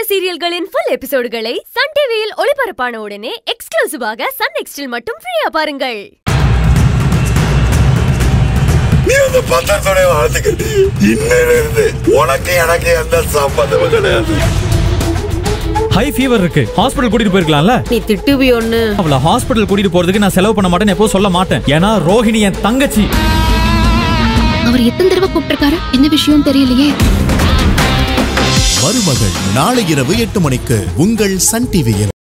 சீரியல்களின் full எபிசோடுகளை Sun டிவியில் ஒளிபரப்பான உடனே எக்ஸ்க்ளூசிவாக சன் நெக்ஸ்டில் மட்டும் ஃப்ரீயா பாருங்கள் நீ வந்து பத்திரத்தோட வாழ்த்துக்கிட்டு இன்னையில இருந்து உனக்கு எனக்கு எந்த சம்பந்தமும் கிடையாது ஹை ஃபீவர் இருக்கு ஹாஸ்பிடல் கூட்டிட்டு போயிருக்கலாம்ல நீ திட்டுவி ஒண்ணு அவள ஹாஸ்பிடல் கூட்டிட்டு போறதுக்கு நான் செலவு பண்ண மாட்டேன்னு எப்போ சொல்ல மாட்டேன் ஏன்னா ரோஹிணி என் தங்கச்சி அவர் எத்தனை தடவை கூப்பிட்டிருக்காரு என்ன விஷயம் தெரியலையே மருமகள் நாளை இரவு எட்டு மணிக்கு உங்கள் சன் டிவியில்